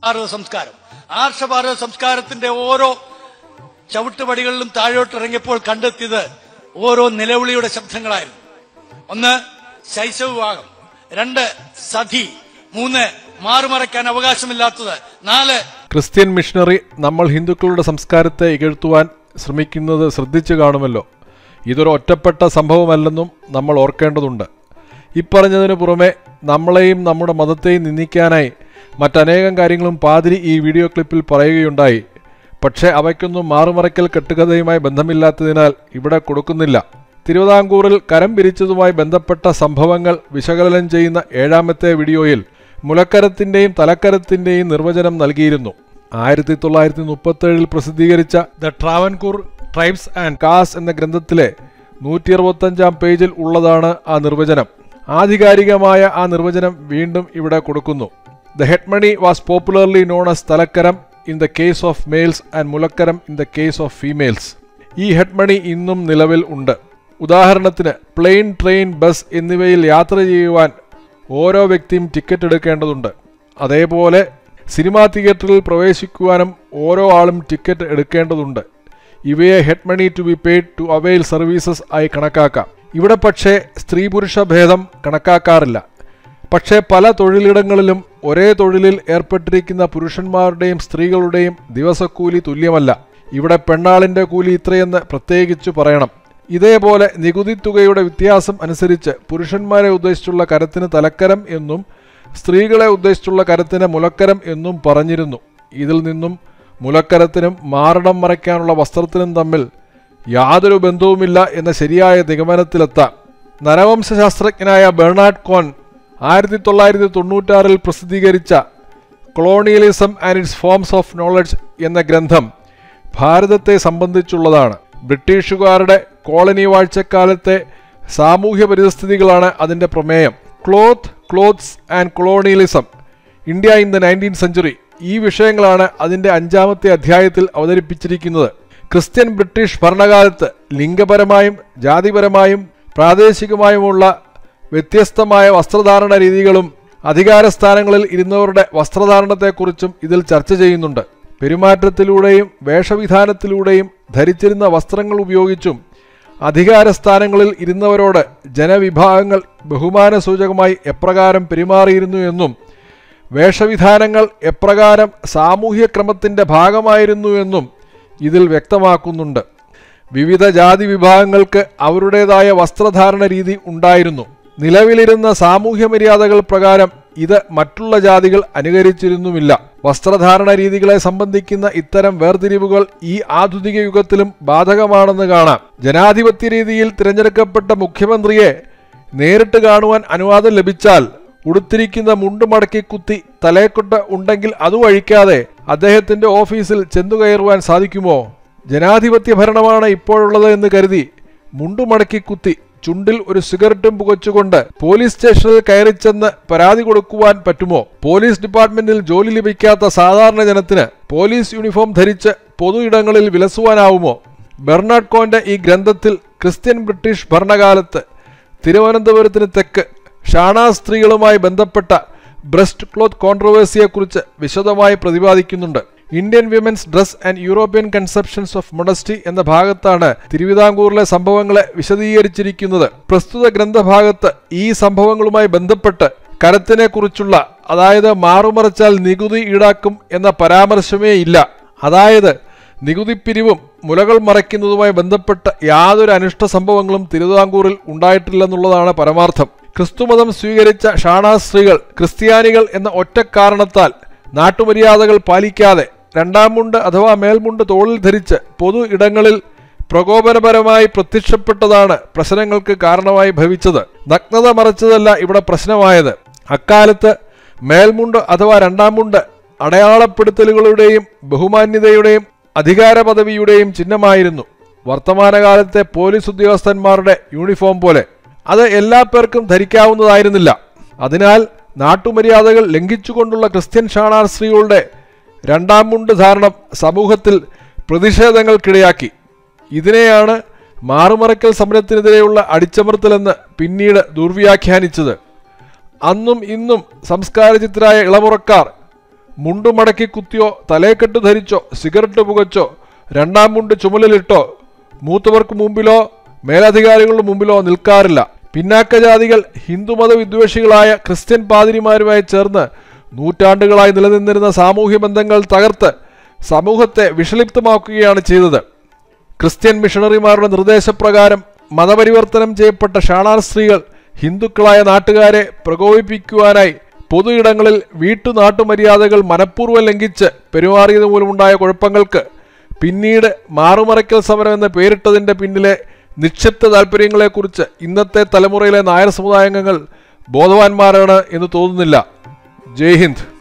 ഭാരത സംസ്കാരം ആർഷഭാരത സംസ്കാരത്തിന്റെ ഓരോ ചവിട്ടുപടികളിലും താഴോട്ട് ഇറങ്ങിയപ്പോൾ കണ്ടെത്തിയത് ഓരോ നിലവിളിയുടെ ശബ്ദങ്ങളായിരുന്നു ഒന്ന് ശൈശവ വിവാഹം രണ്ട് സതി മൂന്ന് മാറുമറയ്ക്കാൻ അവകാശമില്ലാത്തത് നാല് ക്രിസ്ത്യൻ മിഷണറി നമ്മൾ ഹിന്ദുക്കളുടെ സംസ്കാരത്തെ ഇകഴ്ത്തുവാൻ ശ്രമിക്കുന്നത് ശ്രദ്ധിച്ചു കാണുമല്ലോ ഇതൊരു ഒറ്റപ്പെട്ട സംഭവമല്ലെന്നും നമ്മൾ ഓർക്കേണ്ടതുണ്ട് ഇപ്പറഞ്ഞതിനു പുറമെ നമ്മളെയും നമ്മുടെ മതത്തെയും നിന്ദിക്കാനായി മറ്റനേകം കാര്യങ്ങളും പാതിരി ഈ വീഡിയോ ക്ലിപ്പിൽ പറയുകയുണ്ടായി പക്ഷേ അവയ്ക്കൊന്നും മാറുമറയ്ക്കൽ കെട്ടുകഥയുമായി ബന്ധമില്ലാത്തതിനാൽ ഇവിടെ കൊടുക്കുന്നില്ല തിരുവിതാംകൂറിൽ കരം പിരിച്ചതുമായി ബന്ധപ്പെട്ട സംഭവങ്ങൾ വിശകലനം ചെയ്യുന്ന ഏഴാമത്തെ വീഡിയോയിൽ മുലക്കരത്തിന്റെയും തലക്കരത്തിന്റെയും നിർവചനം നൽകിയിരുന്നു ആയിരത്തി തൊള്ളായിരത്തി മുപ്പത്തേഴിൽ പ്രസിദ്ധീകരിച്ച ദ ട്രാവൻകൂർ ട്രൈബ്സ് ആൻഡ് കാസ് എന്ന ഗ്രന്ഥത്തിലെ നൂറ്റി അറുപത്തഞ്ചാം പേജിൽ ഉള്ളതാണ് ആ നിർവചനം ആധികാരികമായ ആ നിർവചനം വീണ്ടും ഇവിടെ കൊടുക്കുന്നു the head money was popularly known as തലക്കരം in the case of males and മുലക്കരം in the case of females ഈ ഹെഡ്മണി ഇന്നും നിലവിൽ ഉണ്ട് ഉദാഹരണത്തിന് പ്ലെയിൻ ട്രെയിൻ ബസ് എന്നിവയിൽ യാത്ര ചെയ്യുവാൻ ഓരോ വ്യക്തിയും ടിക്കറ്റ് എടുക്കേണ്ടതുണ്ട് അതേപോലെ സിനിമാ തിയേറ്ററിൽ പ്രവേശിക്കുവാനും ഓരോ ആളും ടിക്കറ്റ് എടുക്കേണ്ടതുണ്ട് ഇവയെ head money to be paid to avail services ആയി കണക്കാക്കാം ഇവിടെ പക്ഷേ സ്ത്രീ പുരുഷ ഭേദം കണക്കാക്കാറില്ല പക്ഷേ പല തൊഴിലിടങ്ങളിലും ഒരേ തൊഴിലിൽ ഏർപ്പെട്ടിരിക്കുന്ന പുരുഷന്മാരുടെയും സ്ത്രീകളുടെയും ദിവസക്കൂലി തുല്യമല്ല ഇവിടെ പെണ്ണാളിന്റെ കൂലി ഇത്രയെന്ന് പ്രത്യേകിച്ചു പറയണം ഇതേപോലെ നികുതി തുകയുടെ വ്യത്യാസം അനുസരിച്ച് പുരുഷന്മാരെ ഉദ്ദേശിച്ചുള്ള കരത്തിന് തലക്കരം എന്നും സ്ത്രീകളെ ഉദ്ദേശിച്ചുള്ള കരത്തിന് മുലക്കരം എന്നും പറഞ്ഞിരുന്നു ഇതിൽ നിന്നും മുലക്കരത്തിനും മാറണം മറയ്ക്കാനുള്ള വസ്ത്രത്തിനും തമ്മിൽ യാതൊരു ബന്ധവുമില്ല എന്ന ശരിയായ നിഗമനത്തിലെത്താം നരവംശശാസ്ത്രജ്ഞനായ ബെർണാഡ് കോൺ ആയിരത്തി തൊള്ളായിരത്തി തൊണ്ണൂറ്റാറിൽ പ്രസിദ്ധീകരിച്ച colonialism and its forms of knowledge എന്ന ഗ്രന്ഥം ഭാരതത്തെ സംബന്ധിച്ചുള്ളതാണ് ബ്രിട്ടീഷുകാരുടെ കോളനി വാഴ്ചക്കാലത്തെ സാമൂഹ്യ പരിസ്ഥിതികളാണ് അതിൻ്റെ പ്രമേയം cloth cloths and colonialism India in the nineteen century ഈ വിഷയങ്ങളാണ് അതിൻ്റെ അഞ്ചാമത്തെ അധ്യായത്തിൽ അവതരിപ്പിച്ചിരിക്കുന്നത് ക്രിസ്ത്യൻ ബ്രിട്ടീഷ് ഭരണകാലത്ത് ലിംഗപരമായും ജാതിപരമായും പ്രാദേശികമായുമുള്ള വ്യത്യസ്തമായ വസ്ത്രധാരണ രീതികളും അധികാരസ്ഥാനങ്ങളിൽ ഇരുന്നവരുടെ വസ്ത്രധാരണത്തെക്കുറിച്ചും ഇതിൽ ചർച്ച ചെയ്യുന്നുണ്ട് പെരുമാറ്റത്തിലൂടെയും വേഷവിധാനത്തിലൂടെയും ധരിച്ചിരുന്ന വസ്ത്രങ്ങൾ ഉപയോഗിച്ചും അധികാരസ്ഥാനങ്ങളിൽ ഇരുന്നവരോട് ജനവിഭാഗങ്ങൾ ബഹുമാനസൂചകമായി എപ്രകാരം പെരുമാറിയിരുന്നു എന്നും വേഷവിധാനങ്ങൾ എപ്രകാരം സാമൂഹ്യക്രമത്തിൻ്റെ ഭാഗമായിരുന്നു എന്നും ഇതിൽ വ്യക്തമാക്കുന്നുണ്ട് വിവിധ ജാതി വിഭാഗങ്ങൾക്ക് അവരുടേതായ വസ്ത്രധാരണ രീതി ഉണ്ടായിരുന്നു നിലവിലിരുന്ന സാമൂഹ്യ മര്യാദകൾ പ്രകാരം ഇത് മറ്റുള്ള ജാതികൾ അനുകരിച്ചിരുന്നുമില്ല വസ്ത്രധാരണ രീതികളെ സംബന്ധിക്കുന്ന ഇത്തരം വേർതിരിവുകൾ ഈ ആധുനിക യുഗത്തിലും ബാധകമാണെന്ന് കാണാം ജനാധിപത്യ രീതിയിൽ തിരഞ്ഞെടുക്കപ്പെട്ട മുഖ്യമന്ത്രിയെ നേരിട്ട് കാണുവാൻ അനുവാദം ലഭിച്ചാൽ ഉടുത്തിരിക്കുന്ന മുണ്ട് മടക്കി കുത്തി തലേക്കൊട്ട് ഉണ്ടെങ്കിൽ അത് വഴിക്കാതെ അദ്ദേഹത്തിന്റെ ഓഫീസിൽ ചെന്നുകയറുവാൻ സാധിക്കുമോ ജനാധിപത്യ ഭരണമാണ് ഇപ്പോഴുള്ളത് എന്ന് കരുതി മുണ്ടു മടക്കി കുത്തി ചുണ്ടിൽ ഒരു സിഗരറ്റും പുകച്ചുകൊണ്ട് പോലീസ് സ്റ്റേഷനിൽ കയറിച്ചെന്ന് പരാതി കൊടുക്കുവാൻ പറ്റുമോ പോലീസ് ഡിപ്പാർട്ട്മെന്റിൽ ജോലി ലഭിക്കാത്ത സാധാരണ ജനത്തിന് പോലീസ് യൂണിഫോം ധരിച്ച് പൊതു ഇടങ്ങളിൽ വിലസുവാനാവുമോ ബെർണാഡ് കോന്റെ ഈ ഗ്രന്ഥത്തിൽ ക്രിസ്ത്യൻ ബ്രിട്ടീഷ് ഭരണകാലത്ത് തിരുവനന്തപുരത്തിന് തെക്ക് ഷാണാ സ്ത്രീകളുമായി ബന്ധപ്പെട്ട ബ്രസ്റ്റ് ക്ലോത്ത് കോൺട്രവേഴ്സിയെക്കുറിച്ച് വിശദമായി പ്രതിപാദിക്കുന്നുണ്ട് Indian women's dress and European conceptions of modesty എന്ന ഭാഗത്താണ് തിരുവിതാംകൂറിലെ സംഭവങ്ങളെ വിശദീകരിച്ചിരിക്കുന്നത് പ്രസ്തുത ഗ്രന്ഥഭാഗത്ത് ഈ സംഭവങ്ങളുമായി ബന്ധപ്പെട്ട് കരത്തിനെ കുറിച്ചുള്ള അതായത് മാറുമറച്ചാൽ നികുതി ഈടാക്കും എന്ന പരാമർശമേ ഇല്ല അതായത് നികുതിപ്പിരിവും മുലകൾ മറയ്ക്കുന്നതുമായി ബന്ധപ്പെട്ട യാതൊരു അനിഷ്ട സംഭവങ്ങളും തിരുവിതാംകൂറിൽ ഉണ്ടായിട്ടില്ലെന്നുള്ളതാണ് പരമാർത്ഥം ക്രിസ്തുമതം സ്വീകരിച്ച ഷാണാ സ്ത്രീകൾ ക്രിസ്ത്യാനികൾ എന്ന ഒറ്റ കാരണത്താൽ നാട്ടുമര്യാദകൾ പാലിക്കാതെ രണ്ടാം മുണ്ട് അഥവാ മേൽമുണ്ട് തോളിൽ ധരിച്ച് പൊതു ഇടങ്ങളിൽ പ്രകോപനപരമായി പ്രത്യക്ഷപ്പെട്ടതാണ് പ്രശ്നങ്ങൾക്ക് കാരണമായി ഭവിച്ചത് നഗ്നത മറച്ചതല്ല ഇവിടെ പ്രശ്നമായത് അക്കാലത്ത് മേൽമുണ്ട് അഥവാ രണ്ടാം മുണ്ട് അടയാളപ്പെടുത്തലുകളുടെയും ബഹുമാന്യതയുടെയും അധികാര പദവിയുടെയും ചിഹ്നമായിരുന്നു വർത്തമാനകാലത്തെ പോലീസ് ഉദ്യോഗസ്ഥന്മാരുടെ യൂണിഫോം പോലെ അത് എല്ലാ പേർക്കും ധരിക്കാവുന്നതായിരുന്നില്ല അതിനാൽ നാട്ടുമര്യാദകൾ ലംഘിച്ചുകൊണ്ടുള്ള ക്രിസ്ത്യൻ ഷാണാർ സ്ത്രീകളുടെ രണ്ടാം മുണ്ട് ധാരണം സമൂഹത്തിൽ പ്രതിഷേധങ്ങൾക്കിടയാക്കി ഇതിനെയാണ് മാറുമറയ്ക്കൽ സമരത്തിനെതിരെയുള്ള അടിച്ചമർത്തലെന്ന് പിന്നീട് ദുർവ്യാഖ്യാനിച്ചത് അന്നും ഇന്നും സംസ്കാരചിത്തരായ ഇളമുറക്കാർ മുണ്ടുമടക്കി കുത്തിയോ തലേക്കെട്ട് ധരിച്ചോ സിഗരറ്റ് പുകച്ചോ രണ്ടാം മുണ്ട് ചുമലിലിട്ടോ മൂത്തവർക്ക് മുമ്പിലോ മേലധികാരികളുടെ മുമ്പിലോ നിൽക്കാറില്ല പിന്നാക്ക ജാതികൾ ഹിന്ദുമത വിദ്വേഷികളായ ക്രിസ്ത്യൻ പാതിരിമാരുമായി ചേർന്ന് നൂറ്റാണ്ടുകളായി നിലനിന്നിരുന്ന സാമൂഹ്യ ബന്ധങ്ങൾ തകർത്ത് സമൂഹത്തെ വിഷലിപ്തമാക്കുകയാണ് ചെയ്തത് ക്രിസ്ത്യൻ മിഷണറിമാരുടെ നിർദ്ദേശപ്രകാരം മതപരിവർത്തനം ചെയ്യപ്പെട്ട ഷാണാർ സ്ത്രീകൾ ഹിന്ദുക്കളായ നാട്ടുകാരെ പ്രകോപിപ്പിക്കുവാനായി പൊതു ഇടങ്ങളിൽ വീട്ടുനാട്ടുമര്യാദകൾ മനഃപൂർവ്വം ലംഘിച്ച് പെരുമാറിയത് മൂലമുണ്ടായ കുഴപ്പങ്ങൾക്ക് പിന്നീട് മാറുമറയ്ക്കൽ സമരം എന്ന് പേരിട്ടതിന്റെ പിന്നിലെ നിക്ഷിപ്ത താല്പര്യങ്ങളെക്കുറിച്ച് ഇന്നത്തെ തലമുറയിലെ നായർ സമുദായാംഗങ്ങൾ ബോധവാന്മാരാണ് എന്ന് തോന്നുന്നില്ല ജയ് ഹിന്ദ്